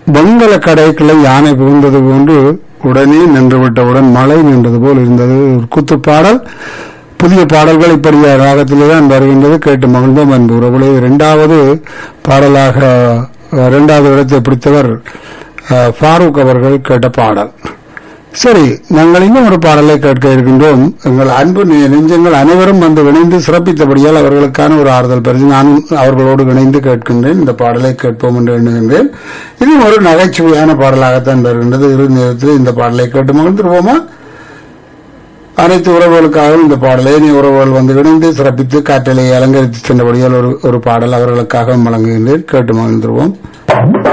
வெங்கல கடைக்குள்ள யானை புகுந்தது போன்று உடனே நின்றுவிட்டவுடன் மழை நின்றது போல் இருந்தது ஒரு குத்து பாடல் புதிய பாடல்கள் இப்படிய ராகத்திலே தான் வருகின்றது கேட்டு மகிழ்ந்தோம் அன்பு உறவுகளே இரண்டாவது பாடலாக அஹ், இரண்டாவது இடத்தை பிடித்தவர் அஹ், ஃபாரூக் அவர்கள் கேட்ட பாடல் சரி நாங்கள் இன்னும் ஒரு பாடலை கேட்க இருக்கின்றோம் எங்கள் அன்பு நெ- நெஞ்சங்கள் அனைவரும் வந்து இணைந்து சிறப்பித்தபடியால் அவர்களுக்கான ஒரு ஆறுதல் பரிசு நானும் அவர்களோடு இணைந்து கேட்கின்றேன் இந்த பாடலை கேட்போம் என்று எண்ணுகின்றேன் இது ஒரு நகைச்சுவையான பாடலாகத்தான் வருகின்றது இரு நேரத்தில் இந்த பாடலை கேட்டு மகிழ்ந்துருவோமா அனைத்து உறவுகளுக்காகவும் இந்த பாடலை நீ உறவுகள் வந்து இணைந்து சிறப்பித்து காற்றலை அலங்கரித்து சென்றபடியால் ஒரு ஒரு பாடல் அவர்களுக்காக வழங்குகின்றேன் கேட்டு மகிழ்ந்துருவோம்